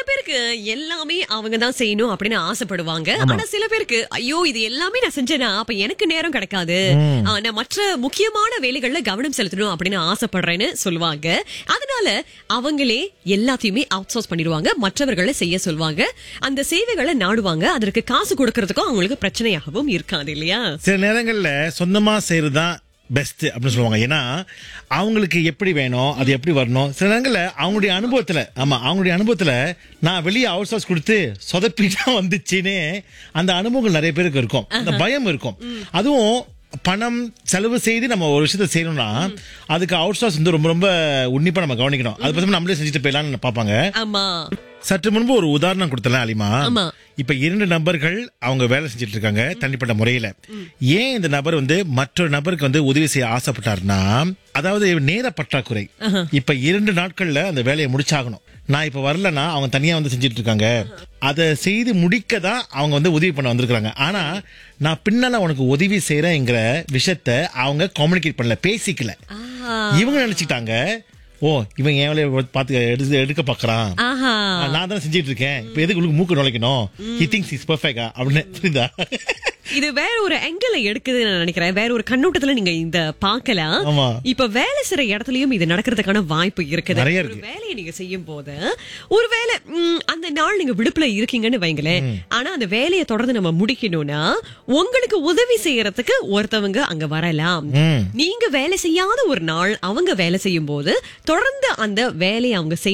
பேருக்கு எல்லாமே அவங்க தான் செய்யணும் அப்படின்னு ஆசைப்படுவாங்க ஆனா சில பேருக்கு ஐயோ இது எல்லாமே நான் செஞ்சேனா அப்ப எனக்கு நேரம் கிடைக்காது ஆ, நான் மற்ற முக்கியமான வேலைகள்ல கவனம் செலுத்தணும் அப்படின்னு ஆசைப்படுறேன்னு சொல்லுவாங்க அதனால அவங்களே எல்லாத்தையுமே அவுட் சோர்ஸ் பண்ணிடுவாங்க மற்றவர்களை செய்ய சொல்லுவாங்க அந்த சேவைகளை நாடுவாங்க அதற்கு காசு கொடுக்கறதுக்கும் அவங்களுக்கு பிரச்சனையாகவும் இருக்காது இல்லையா சில நேரங்கள்ல சொந்தமா செய்யறதுதான் பெஸ்ட் அப்படின்னு சொல்லுவாங்க ஏன்னா அவங்களுக்கு எப்படி வேணும் அது எப்படி வரணும் சில நேரங்கள்ல அவங்களுடைய அனுபவத்துல ஆமா அவங்களுடைய அனுபவத்துல நான் வெளியே அவுட் சோர்ஸ் கொடுத்து சொதப்பிட்டா வந்துச்சுன்னு அந்த அனுபவங்கள் நிறைய பேருக்கு இருக்கும் அந்த பயம் இருக்கும் அதுவும் பணம் செலவு செய்து நம்ம ஒரு விஷயத்த செய்யணும்னா அதுக்கு அவுட் சோர்ஸ் வந்து ரொம்ப ரொம்ப உன்னிப்பா நம்ம கவனிக்கணும் அது பத்தி நம்மளே செஞ்சுட்டு போயிடலாம்னு பார்ப்பாங்க ஆமா சற்று முன்பு ஒரு உதாரணம் கொடுத்தல அலிமா ஆமா. இப்ப இரண்டு நபர்கள் அவங்க வேலை செஞ்சுட்டு இருக்காங்க தனிப்பட்ட முறையில ஏன் இந்த நபர் வந்து மற்றொரு நபருக்கு வந்து உதவி செய்ய ஆசைப்பட்டாருன்னா அதாவது நேர பற்றாக்குறை இப்ப இரண்டு நாட்கள்ல அந்த வேலையை முடிச்சாகணும் நான் இப்ப வரலன்னா அவங்க தனியா வந்து செஞ்சுட்டு இருக்காங்க அதை செய்து முடிக்க தான் அவங்க வந்து உதவி பண்ண வந்திருக்காங்க ஆனா நான் பின்னால உனக்கு உதவி செய்யறேங்கிற விஷயத்த அவங்க கம்யூனிகேட் பண்ணல பேசிக்கல ஆஹா. இவங்க நினைச்சிட்டாங்க ஓ இவன் என் வேலையை பார்த்து எடுத்து எடுக்க பாக்குறான் ஆஹா நான் தானே செஞ்சிட்டு இருக்கேன் இப்ப எதுக்கு உங்களுக்கு மூக்கு நுழைக்கணும் ஹி திங்ஸ் இஸ் பெர்ஃபெக்டா அப்படின்னு புரியுதா இது வேற ஒரு ஆங்கிள் எடுக்குதுன்னு நான் நினைக்கிறேன் வேற ஒரு கண்ணோட்டத்துல நீங்க இந்த பார்க்கலாம் ஆமா. இப்ப வேலை செய்யற இடத்துலயும் இது நடக்கிறதுக்கான வாய்ப்பு இருக்குது நிறைய ஒரு இருக்கு. வேலையை நீங்க செய்யும் போது ஒருவேளை ம், அந்த நாள் நீங்க விடுப்புல இருக்கீங்கன்னு வைங்களேன் ஆனா அந்த வேலையை தொடர்ந்து நம்ம முடிக்கணும்னா உங்களுக்கு உதவி செய்யறதுக்கு ஒருத்தவங்க அங்க வரலாம் ம். நீங்க வேலை செய்யாத ஒரு நாள் அவங்க வேலை செய்யும் போது தொடர்ந்து அந்த வேலையை அவங்க செய்ய